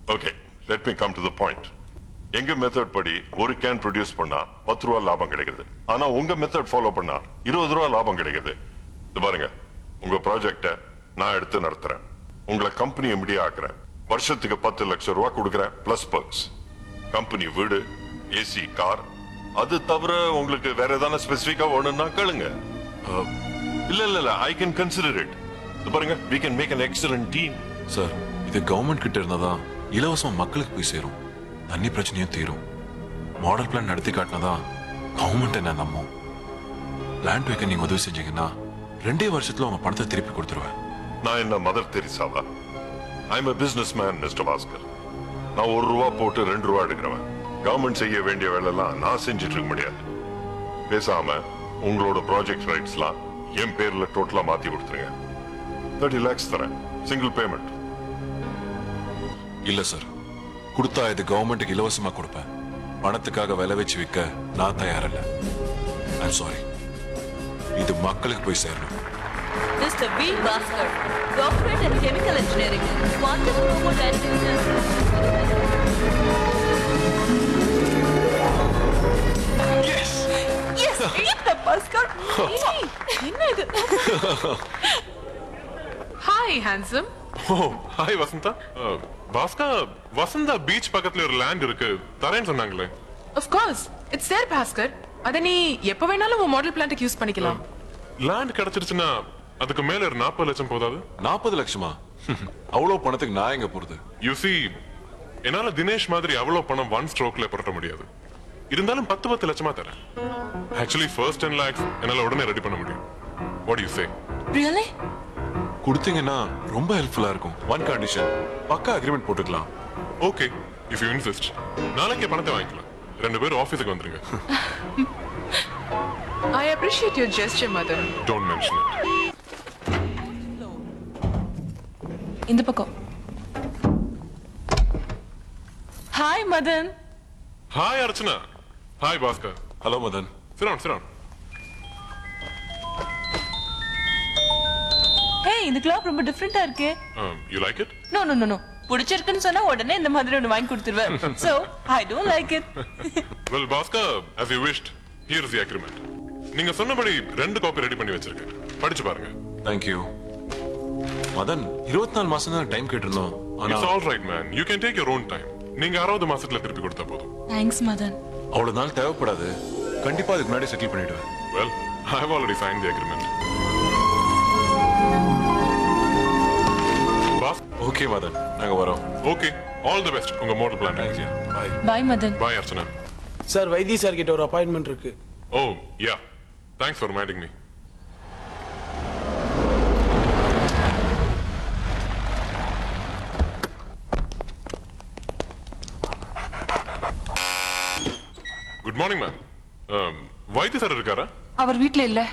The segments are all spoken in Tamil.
Okay let me come to the point எங்க மெத்தட் படி ஒரு கேன் ப்ரொடியூஸ் பண்ணா பத்து ரூபா லாபம் கிடைக்குது ஆனா உங்க மெத்தட் ஃபாலோ பண்ணா இருபது ரூபா லாபம் கிடைக்குது இது பாருங்க உங்க ப்ராஜெக்ட நான் எடுத்து நடத்துறேன் உங்களை கம்பெனி எம்டி ஆக்குறேன் வருஷத்துக்கு பத்து லட்சம் ரூபா கொடுக்குறேன் பிளஸ் பர்க்ஸ் கம்பெனி வீடு ஏசி கார் அது தவிர உங்களுக்கு வேற ஏதாவது ஸ்பெசிபிக்கா வேணும்னா கேளுங்க அஹ், இல்ல இல்ல இல்ல ஐ கேன் கன்சிடர் இட் பாருங்க we can make an excellent team sir இது கவர்மெண்ட் கிட்ட இருந்தாதான் இலவசமா மக்களுக்கு போய் சேரும் தண்ணி பிரச்சனையும் தீரும் மாடல் பிளான் நடத்தி காட்டினாதான் கவர்மெண்ட் என்ன நம்பும் லேண்ட் வைக்க நீங்க உதவி செஞ்சீங்கன்னா ரெண்டே வருஷத்துல உங்க பணத்தை திருப்பி கொடுத்துருவேன் நான் என்ன மதர் தெரிசாவா I'm a businessman mister Bhaskar நான் ஒரு ரூபா போட்டு ரெண்டு ரூபா எடுக்கிறவன் கவர்மெண்ட் செய்ய வேண்டிய வேலையெல்லாம் நான் செஞ்சுட்டு இருக்க முடியாது பேசாம உங்களோட ப்ராஜெக்ட் ரைட்ஸ்லாம் என் பேர்ல டோட்டலா மாத்தி கொடுத்துருங்க தேர்ட்டி லேக்ஸ் தரேன் சிங்கிள் பேமெண்ட் இல்ல சார் கொடுத்தா இது கவர்மெண்ட்டுக்கு இலவசமா கொடுப்பேன் பணத்துக்காக விலை வச்சு விற்க நான் தயாரில்ல ஐம் சாரி இது மக்களுக்கு போய் சேரணும் Mr. V. Bhaskar, Doctorate in Chemical Engineering, Quantum Thermodynamics. Yes, இந்த Bhaskar. ஏய், என்ன இது hi handsome oh hi Vasantha ah, பாஸ்கா வசந்தா பீச் பக்கத்துல ஒரு லேண்ட் இருக்கு தரேன்னு சொன்னாங்களே of course it's there Bhaskar அத நீ எப்ப வேணாலும் உன் மாடல் பிளான்ட்டுக்கு யூஸ் பண்ணிக்கலாம் லேண்ட் கிடைச்சிருச்சுன்னா அதுக்கு மேல ஒரு நாற்பது லட்சம் போதாது நாற்பது லட்சமா அவ்வளவு பணத்துக்கு நான் எங்க போறது யூ see என்னால தினேஷ் மாதிரி அவ்வளவு பணம் ஒன் ஸ்ட்ரோக்ல புரட்ட முடியாது இருந்தாலும் பத்து பத்து லட்சமா தரேன் ஆக்சுவலி ஃபர்ஸ்ட் டென் லேக்ஸ் என்னால உடனே ரெடி பண்ண முடியும் வாட் யூ சே Really? கொடுத்தீங்கன்னா ரொம்ப ஹெல்ப்ஃபுல்லா இருக்கும் ஒன் கண்டிஷன் பக்கா அக்ரிமெண்ட் போட்டுக்கலாம் ஓகே இஃப் யூ இன்சிஸ்ட் நாளைக்கே பணத்தை வாங்கிக்கலாம் ரெண்டு பேரும் ஆபீஸுக்கு வந்துருங்க I appreciate your gesture mother don't mention it இந்த பக்கம் hi Madan hi Archana hi Bhaskar hello Madan சிரான் சிரான் ஹே இந்த கிளாப் ரொம்ப டிஃப்ரெண்டா இருக்கே you like it no no no no பிடிச்சிருக்குன்னு சொன்னா உடனே இந்த மாதிரி ஒன்று வாங்கி கொடுத்துருவேன் so I don't like it well Bhaskar as you wished here is the agreement நீங்க சொன்னபடி ரெண்டு காப்பி ரெடி பண்ணி வச்சிருக்கேன் படிச்சு பாருங்க தேங்க்யூ மதன் இருபத்தி நாலு மாசம் தான் டைம் கேட்டிருந்தோம் ஆனா it's all right man you can take your own time நீங்க அறுபது மாசத்துல திருப்பி கொடுத்தா போதும் தேங்க்ஸ் மதன் அவ்வளவு நாள் தேவைப்படாது கண்டிப்பா அதுக்கு முன்னாடி செட்டில் பண்ணிடுவேன் well I have already sign the agreement boss okay Madan நாங்க வரோம் ஓகே ஆல் தி பெஸ்ட் உங்க model plan thank you bye bye Madan bye Archana sir Vaithi sir கிட்ட ஒரு அப்பாயின்மெண்ட் இருக்கு oh yeah thanks for reminding me good morning ma'am Vaidya sir இருக்காரா அவர் வீட்ல இல்ல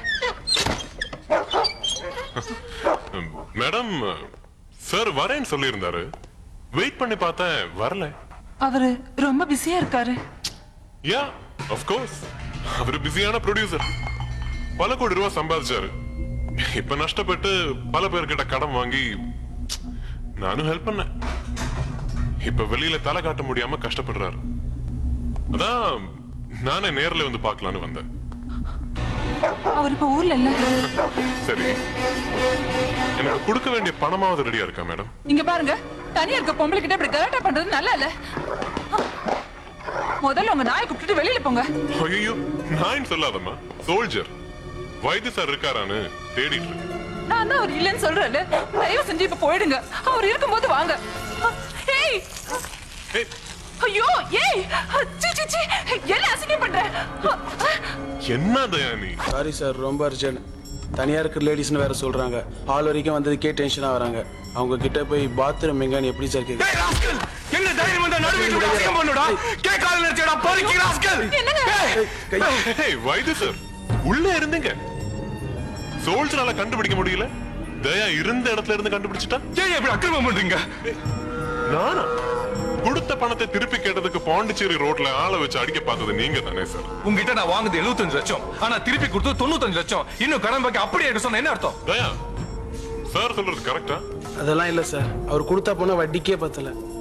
மேடம் சார் வரேன்னு சொல்லியிருந்தாரு வெயிட் பண்ணி பார்த்தேன் வரல அவரு ரொம்ப பிஸியா இருக்காரு யா ஆஃப் கோர்ஸ் அவர் பிஸியான ப்ரொடியூசர் பல கோடி ரூபாய் சம்பாதிச்சாரு இப்ப நஷ்டப்பட்டு பல பேர்கிட்ட கடன் வாங்கி நானும் ஹெல்ப் பண்ணேன் இப்ப வெளியில தலை காட்ட முடியாம கஷ்டப்படுறாரு அதான் நானே நேர்ல வந்து பார்க்கலான்னு வந்தேன் அவர் இப்ப ஊர்ல இல்ல சரி எனக்கு கொடுக்க வேண்டிய பணமாவது ரெடியா இருக்கா மேடம் இங்க பாருங்க தனியா இருக்க பொம்பளை கிட்ட இப்படி கலாட்டா பண்றது நல்லா இல்ல முதல்ல உங்க நாயை கூப்பிட்டுட்டு வெளியில போங்க ஐயோ நான் சொல்லாதம்மா சோல்ஜர் வைத்திய சார் இருக்காரான்னு தேடிட்டு இருக்கு நான் தான் அவர் இல்லைன்னு சொல்றேன்ல தயவு செஞ்சு இப்ப போயிடுங்க அவர் இருக்கும்போது வாங்க ஏய் ஏய், ஐயோ ஏய் சி சி சி என்ன அசிங்கம் பண்ற என்ன தயா நீ சாரி சார் ரொம்ப அர்ஜென்ட் தனியா இருக்கிற லேடிஸ்னு வேற சொல்றாங்க ஆள் வரைக்கும் வந்ததுக்கே டென்ஷனா வராங்க அவங்க கிட்ட போய் பாத்ரூம் எங்கன்னு எப்படி சார் கேக்குது டேய் ராஸ்கல் என்ன தைரியம் வந்தா நடுவில் அசிங்கம் பண்ணுடா கேட்காத நினைச்சடா பறிக்கி ராஸ்கல் என்னங்க ஏய், வைத்திய சார் உள்ள இருந்தீங்க சோல்ஜரால கண்டுபிடிக்க முடியல தயா இருந்த இடத்துல இருந்து கண்டுபிடிச்சிட்டா ஏன் இப்படி அக்கிரமம் பண்றீங்க நானா கொடுத்த பணத்தை திருப்பி கேட்டதுக்கு பாண்டிச்சேரி ரோட்ல ஆளை வச்சு அடிக்க பார்த்தது நீங்க தானே சார் உங்ககிட்ட நான் வாங்குது 75 லட்சம் ஆனா திருப்பி கொடுத்து தொண்ணூத்தஞ்சு லட்சம் இன்னும் கடன் பாக்கி அப்படியே எடுக்க சொன்ன என்ன அர்த்தம் தயா சார் சொல்றது கரெக்டா அதெல்லாம் இல்ல சார் அவர் கொடுத்தா போனா வட்டிக்கே பத்தல